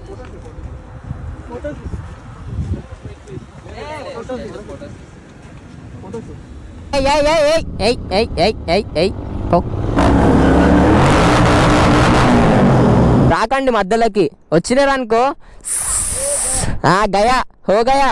ఏయ్ ఏయ్ ఏయ్ ఏయ్ ఏయ్ ఏయ్ ఏయ్ ఏయ్ పో రాకండి మధ్యలోకి వచ్చినారనుకో ఆ గయా హో గయా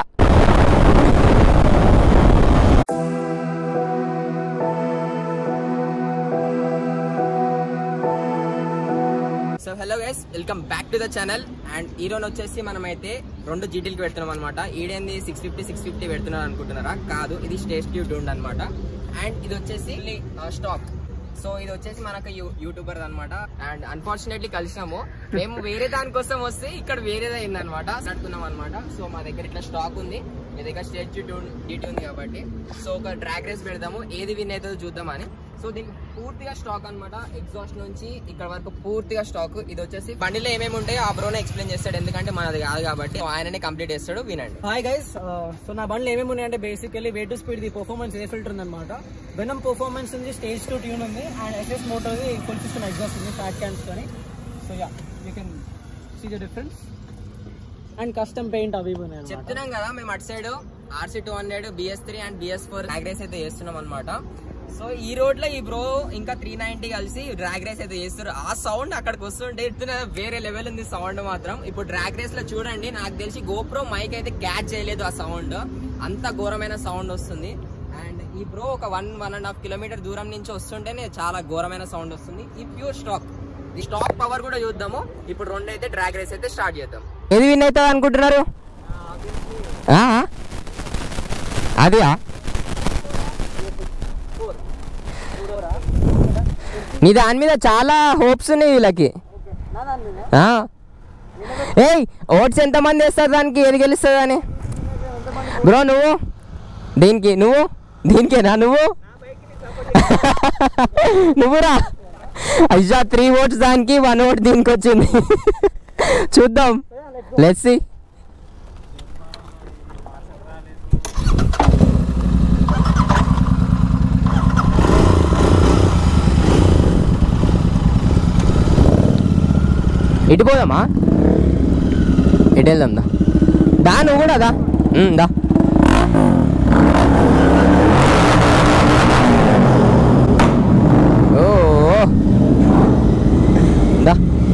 so hello guys welcome back to the channel and ఈ రోజు వచ్చేసి మనమైతే రెండు జీటీలకి పెడుతున్నాం అనమాట ఈడేంది సిక్స్ ఫిఫ్టీ సిక్స్ ఫిఫ్టీ పెడుతున్నారు అనుకుంటున్నారా కాదు ఇది స్టేజ్ ట్యూడ్ అనమాట అండ్ ఇది వచ్చేసి స్టాక్ సో ఇది వచ్చేసి మనకు యూట్యూబర్ అనమాట అండ్ అన్ఫార్చునేట్లీ కలిసినాము మేము వేరే దానికోసం వస్తే ఇక్కడ వేరేది అయింది అనమాట నడుతున్నాం అనమాట సో మా దగ్గర ఇట్లా స్టాక్ ఉంది మీ దగ్గర స్టేజ్ డీటీ ఉంది కాబట్టి సో ఒక డ్రాగ్ రేస్ పెడదాము ఏది విన్ అవుతుందో చూద్దామని సో దీనికి పూర్తిగా స్టాక్ అన్నమాట ఎగ్జాస్ట్ నుంచి ఇక్కడ వరకు పూర్తిగా స్టాక్ ఇది వచ్చేసి బండిలో ఏమేమి ఉంటాయో ఆ బ్రోనే ఎక్స్ప్లెయిన్ చేస్తాడు ఎందుకంటే మనది కాదు కాబట్టి ఆయననే కంప్లీట్ చేస్తాడు వినండి హాయ్ గైస్ సో నా బండ్లు ఏమేమి ఉన్నాయంటే basically way to speed the performance a filter ఉందన్నమాట వెనం పర్ఫార్మెన్స్ ఉంది స్టేజ్ టు ట్యూన్ ఉంది and SS motor full system exhaust ఉంది ఫ్యాట్ క్యాన్స్ కానీ so yeah you can see the difference and custom paint అవి ఇవి ఉన్నాయి అన్నమాట. చెప్తున్నాం కదా మేము అటు side RC two hundred BS three and BS four drag race అయితే చేస్తున్నాం అనమాట సో ఈ రోడ్ లో ఈ బ్రో ఇంకా త్రీ నైన్టీ కలిసి డ్రాగ్ రేస్ అయితే చేస్తారు ఆ సౌండ్ అక్కడికి వస్తుంటే ఇస్తున్న వేరే లెవెల్ ఉంది సౌండ్ మాత్రం ఇప్పుడు డ్రాగ్ రేస్ లో చూడండి నాకు తెలిసి గోప్రో మైక్ అయితే క్యాచ్ చేయలేదు ఆ సౌండ్ అంత ఘోరమైన సౌండ్ వస్తుంది అండ్ ఈ బ్రో ఒక one one and half kilometre దూరం నుంచి వస్తుంటేనే చాలా ఘోరమైన సౌండ్ వస్తుంది ఈ ప్యూర్ స్టాక్ ఈ స్టాక్ పవర్ కూడా చూద్దాము ఇప్పుడు రెండు అయితే డ్రాగ్ రేస్ అయితే స్టార్ట్ చేద్దాం ఏది విన్ అవుతుంది అనుకుంటున్నారు అదియా నీ దాని మీద చాలా హోప్స్ ఉన్నాయి వీళ్ళకి ఆ. ఏయ్ ఓట్స్ ఎంతమంది వేస్తారు దానికి ఏది గెలుస్తుంది అని బ్రో నువ్వు దీనికి నువ్వు దీనికేనా నువ్వు నువ్వురా అయ్యా త్రీ ఓట్స్ దానికి వన్ ఓట్ దీనికి వచ్చింది చూద్దాం లెట్స్ ఇటు పోదామా ఇటు వెళ్దాం దా దా నువ్వు కూడా దా ఉమ్, దా ఓ దా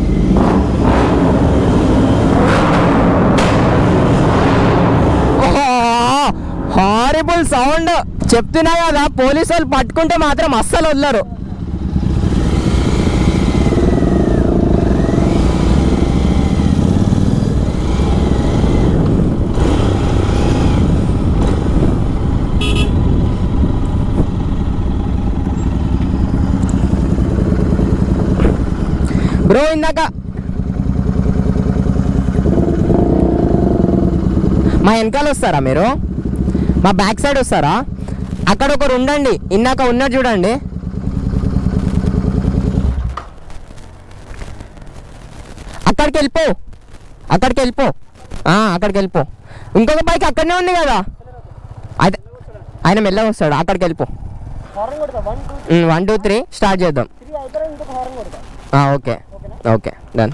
హారిబుల్ సౌండ్ చెప్తున్నా కదా పోలీసు వాళ్ళు పట్టుకుంటే మాత్రం అస్సలు వదలరు బ్రో ఇందాక మా వెనకాల వస్తారా మీరు మా బ్యాక్ సైడ్ వస్తారా అక్కడ ఒకరు ఉండండి ఇందాక ఉన్నారు చూడండి అక్కడికి వెళ్ళిపో అక్కడికి వెళ్ళిపో ఆ, అక్కడికి వెళ్ళిపో ఇంకొక బైక్ అక్కడనే ఉంది కదా అయితే ఆయన మెల్లగా వస్తాడు అక్కడికి వెళ్ళిపో హార్న్ కొడతా one two one two three start చేద్దాం త్రీ అయితే ఇంకొక హార్న్ కొడతా ఆ, okay okay done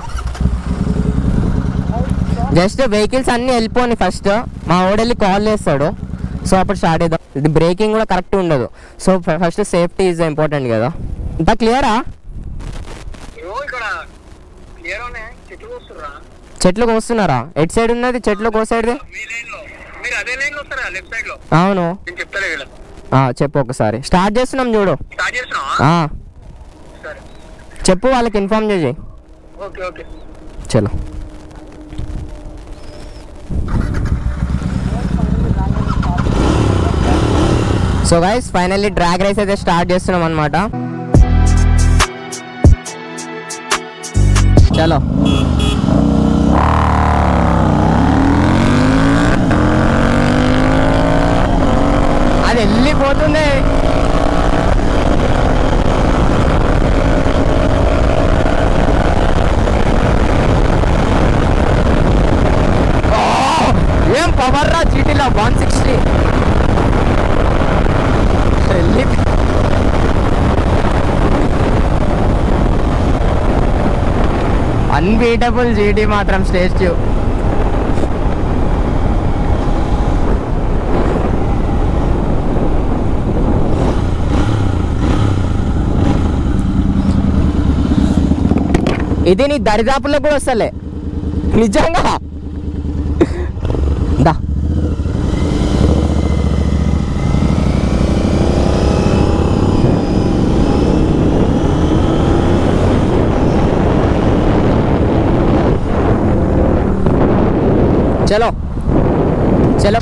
just vehicles అన్నీ వెళ్ళిపోని ఫస్ట్ మా ఓడెళ్ళి కాల్ చేస్తాడు సో అప్పుడు స్టార్ట్ చేద్దాం ఇది బ్రేకింగ్ కూడా కరెక్ట్ ఉండదు so first safety is important కదా ఇంత క్లియరా బ్రో ఇక్కడ క్లియర్ ఉన్నాయి చెట్లు వస్తుర్రా చెట్లు కోస్తున్నారా ఎటు సైడ్ ఉన్నది చెట్లు కో సైడ్ది మీ లైన్ లో మీరు అదే లైన్ లో వస్తారా లెఫ్ట్ సైడ్ లో అవును నేను చెప్తాలే వీళ్ళ ఆ, చెప్పు ఒకసారి స్టార్ట్ చేస్తున్నాం చూడు స్టార్ట్ చేస్తున్నావా ఆ, సరే చెప్పు వాళ్ళకి ఇన్ఫార్మ్ చేసి ఓకే ఓకే చలో so guys finally drag race అయితే స్టార్ట్ చేస్తున్నాం అనమాట చలో అది వెళ్ళిపోతుంది ఓ, ఏం పవర్ రా జీటీలో వన్ సిక్స్టీ అన్ని అన్బీటబుల్ జీటీ మాత్రం స్టేజ్ ట్యూ ఇది నీ దరిదాపుల్లో కూడా వస్తలే నిజంగా దా చలో చలో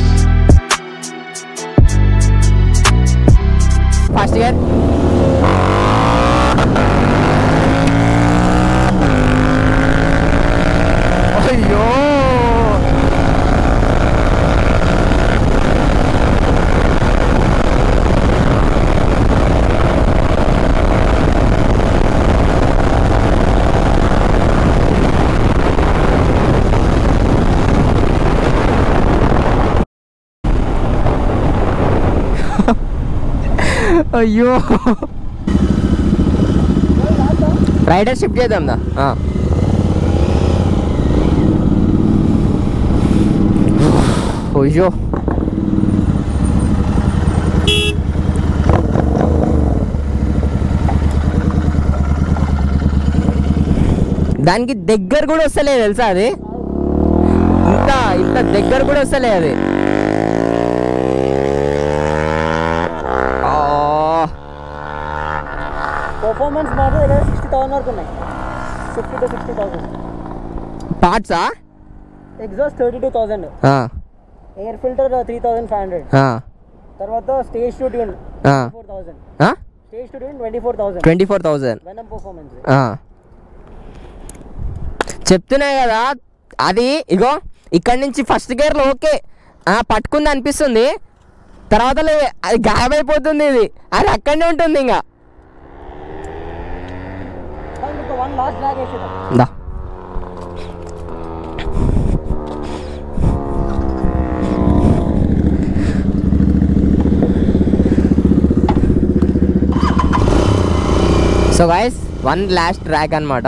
ఫాస్ట్ గేర్ అయ్యో అయ్యో రైడర్ షిఫ్ట్ చేద్దాం దా ఆ. అయ్యో దానికి దగ్గర కూడా వస్తలేదు తెలుసా అది ఇంత ఇంత దగ్గర కూడా వస్తలే అది ఆ, పర్ఫార్మెన్స్ మాత్రం దగ్గర సిక్స్టీ థౌసండ్ వరకు ఉన్నాయి ఫిఫ్టీ టు సిక్స్టీ థౌసండ్ పార్ట్సా ఎగ్జాస్ట్ థర్టీ టూ థౌసండ్ ఆ, air filter three thousand five hundred ఆ, తర్వాత స్టేజ్ టు ట్యూన్ ఆ. ఫోర్ థౌసండ్ ఆ? Stage two tune twenty four thousand twenty four thousand venom performance ఆ. చెప్తున్నాయి కదా అది ఇగో ఇక్కడి నుంచి ఫస్ట్ గేర్లో ఓకే ఆ, పట్టుకుంది అనిపిస్తుంది తర్వాత లే- అది గాయమైపోతుంది ఇది అది అక్కడనే ఉంటుంది ఇంకా ఇంకా వన్ లాస్ట్ డ్రాగ్ వేసేద్దాం దా so guys one last track అనమాట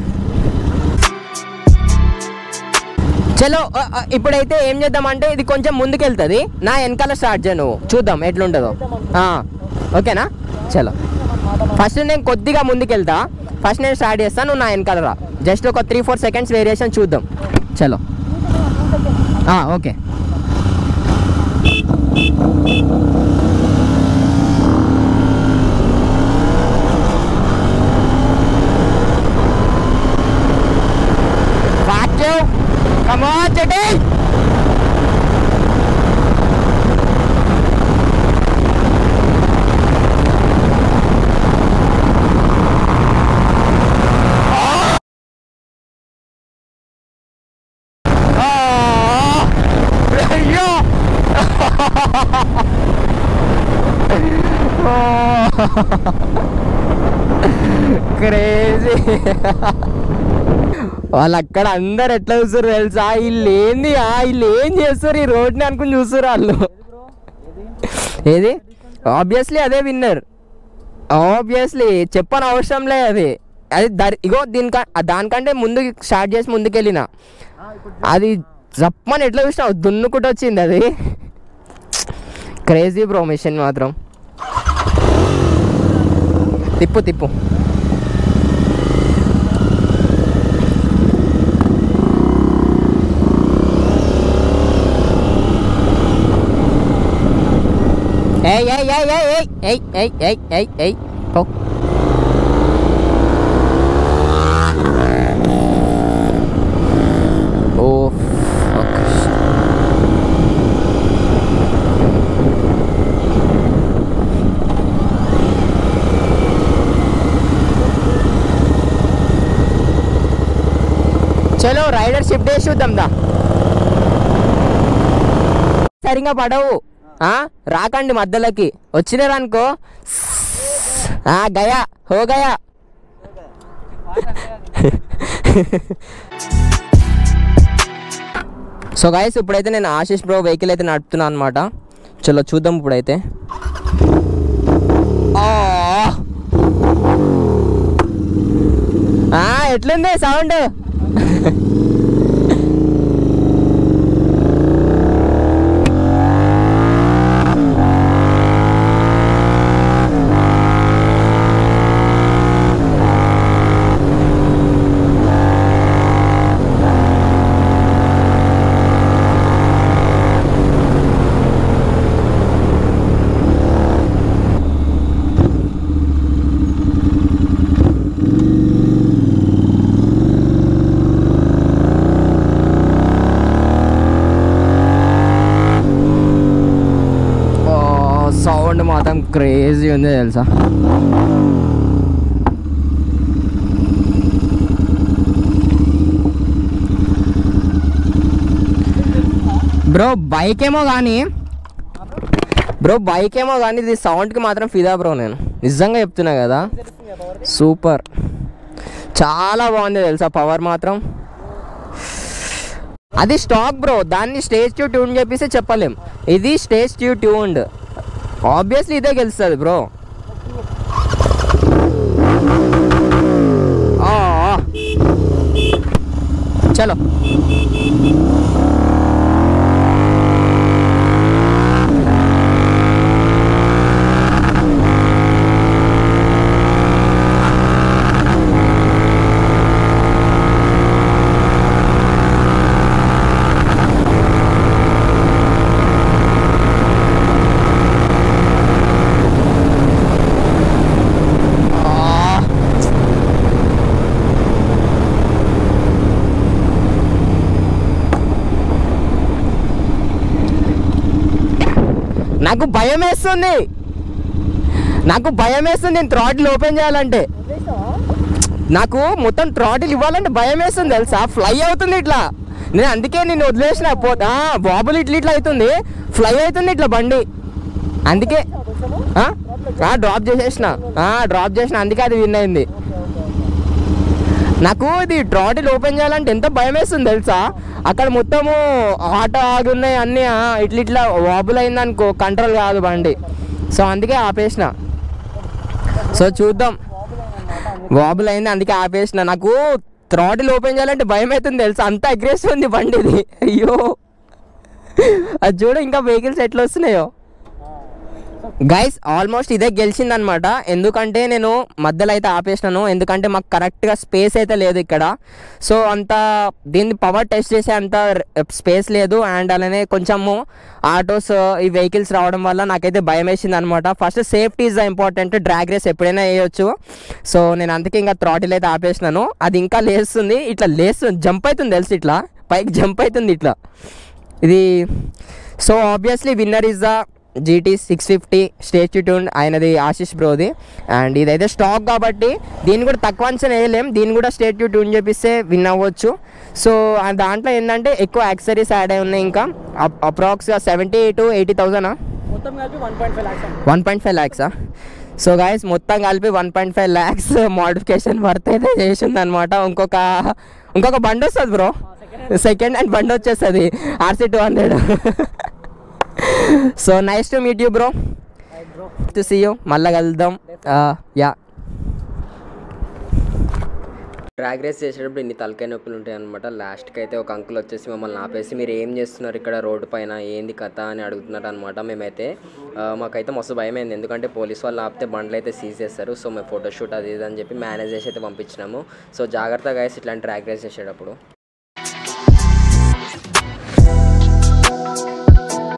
చలో ఆ, ఆ, ఇప్పుడైతే ఏం చేద్దామంటే ఇది కొంచెం ముందుకెళ్తుంది నా వెనకాల స్టార్ట్ చేయ నువ్వు చూద్దాం ఎట్లుంటుందో ఆ, ఓకేనా చలో ఫస్ట్ నేను కొద్దిగా ముందుకెళ్తా ఫస్ట్ నేను స్టార్ట్ చేస్తాను నువ్వు నా వెనకాల రా జస్ట్ ఒక త్రీ ఫోర్ సెకండ్స్ వేరియేషన్ చూద్దాం చలో ఆ, okay Vacuum! Come on, Chetty! అయ్యో క్రేజీ వాళ్ళు అక్కడ అందరు ఎట్లా చూస్తారు తెలుసా వీళ్ళు ఏంది ఆ, వీళ్ళు ఏం చేస్తారు ఈ రోడ్ని అనుకుని చూస్తారు వాళ్ళు ఏది ఆబ్వియస్లీ అదే విన్నర్ ఆబ్వియస్లీ చెప్పని అవసరం లేదు అది అది దరి ఇగో దీనిక దానికంటే ముందు స్టార్ట్ చేసి ముందుకెళ్ళిన అది జప్పని ఎట్లా చూసినావు దున్నుకుంటూ వచ్చింది అది క్రేజీ బ్రో మిషన్ మాత్రం తిప్పు తిప్పు ఏయ్ ఏయ్ ఏయ్ ఏయ్ ఏయ్ ఏయ్ ఏయ్ ఏయ్ ఏయ్ ఏయ్ పో ఓ fuck. చలో రైడర్ షిఫ్ట్ చేసి చూద్దాం దా సరిగా పడవు ఆ, రాకండి మధ్యలోకి వచ్చినారనుకో ఆ గయా హో గయా సో గాయస్ ఇప్పుడైతే నేను ఆశీష్ బ్రో వెహికల్ అయితే నడుపుతున్నాను అనమాట చలో చూద్దాం ఇప్పుడైతే ఆ! ఆ, ఎట్లుంది సౌండ్ సౌండ్ మాత్రం క్రేజీ ఉంది తెలుసా బ్రో బైక్ ఏమో కానీ బ్రో బైక్ ఏమో కానీ ఇది సౌండ్కి మాత్రం ఫిదా బ్రో నేను నిజంగా చెప్తున్నా కదా సూపర్ చాలా బాగుంది తెలుసా పవర్ మాత్రం అది స్టాక్ బ్రో దాన్ని స్టేజ్ ట్యూ ట్యూన్ చెప్పేసి చెప్పలేం ఇది స్టేజ్ ట్యూ ట్యూన్డ్ ఆబ్వియస్లీ ఇదే గెలుస్తుంది బ్రో చలో నాకు భయం వేస్తుంది నాకు భయం వేస్తుంది నేను థ్రాటిల్ ఓపెన్ చేయాలంటే నాకు మొత్తం థ్రాటిల్ ఇవ్వాలంటే భయం వేస్తుంది తెలుసా ఫ్లై అవుతుంది ఇట్లా నేను అందుకే నేను వదిలేసిన పో బాబులు ఇట్లా ఇట్లా అవుతుంది ఫ్లై అవుతుంది ఇట్లా బండి అందుకే డ్రాప్ చేసేసిన డ్రాప్ చేసిన అందుకే అది విన్ అయింది నాకు ఇది థ్రాటిల్ ఓపెన్ చేయాలంటే ఎంత భయం వేస్తుంది తెలుసా అక్కడ మొత్తము ఆటో ఆగున్నాయి అన్నీ ఆ, ఇట్లా ఇట్లా వాబుల్ అయిందనుకో కంట్రోల్ కాదు బండి సో అందుకే ఆపేసిన సో చూద్దాం వాబుల్ అయింది అందుకే ఆపేసిన నాకు థ్రాటిల్ ఓపెన్ చేయాలంటే భయం అవుతుంది తెలుసా అంత అగ్రెసివ్ ఉంది బండి ఇది అయ్యో అది చూడు ఇంకా వెహికల్స్ ఎట్లా వస్తున్నాయో గైస్ ఆల్మోస్ట్ ఇదే గెలిచిందనమాట ఎందుకంటే నేను మధ్యలో అయితే ఆపేసినాను ఎందుకంటే మాకు కరెక్ట్గా స్పేస్ అయితే లేదు ఇక్కడ సో అంత దీన్ని పవర్ టెస్ట్ చేసే అంత స్పేస్ లేదు అండ్ అలానే కొంచెము ఆటోస్ ఈ వెహికల్స్ రావడం వల్ల నాకైతే భయం వేసింది అనమాట first safety is important drag race ఎప్పుడైనా వేయొచ్చు సో నేను అందుకే ఇంకా థ్రాటిల్ అయితే ఆపేసినాను అది ఇంకా లేస్తుంది ఇట్లా లేస్తుంది జంప్ అవుతుంది తెలుసు ఇట్లా పైకి జంప్ అవుతుంది ఇట్లా ఇది so obviously winner is the GT six fifty stage tune ఆయనది ఆశిష్ బ్రోది అండ్ ఇదైతే స్టాక్ కాబట్టి దీన్ని కూడా తక్కువ అంచనా వేయలేం దీన్ని కూడా స్టేట్ ట్యూన్ చేపిస్తే విన్ అవ్వచ్చు సో ఆ దాంట్లో ఏంటంటే ఎక్కువ యాక్సరీస్ యాడ్ అయి ఉన్నాయి ఇంకా అప్రాక్స్గా సెవెంటీ టు ఎయిటీ థౌజండా మొత్తం కలిపి one point five lakhs one point five ల్యాక్సా సో గాయస్ మొత్తం కలిపి one point five lakhs modification worth అయితే చేసింది అనమాట ఇంకొక ఇంకొక బండి వస్తుంది బ్రో సెకండ్ హ్యాండ్ బండి వచ్చేస్తుంది RC two hundred so nice to meet you bro bro to see you మళ్ళీ కలుద్దాం యా డ్రాగ్ రేస్ చేసేటప్పుడు ఇన్ని తలకాయ నొప్పులు ఉంటాయి అనమాట లాస్ట్కి అయితే ఒక అంకుల్ వచ్చేసి మమ్మల్ని ఆపేసి మీరు ఏం చేస్తున్నారు ఇక్కడ రోడ్డు పైన ఏంది కథ అని అడుగుతున్నారు అనమాట మేమైతే ఆ, మాకైతే మస్తు భయం అయింది ఎందుకంటే పోలీస్ వాళ్ళు ఆపితే బండ్లు అయితే సీజ్ చేస్తారు సో మేము ఫోటోషూట్ అది ఇది అని చెప్పి మేనేజ్ చేసి అయితే పంపించినాము సో జాగ్రత్తగా ఇట్లాంటి డ్రాగ్ రేస్ చేసేటప్పుడు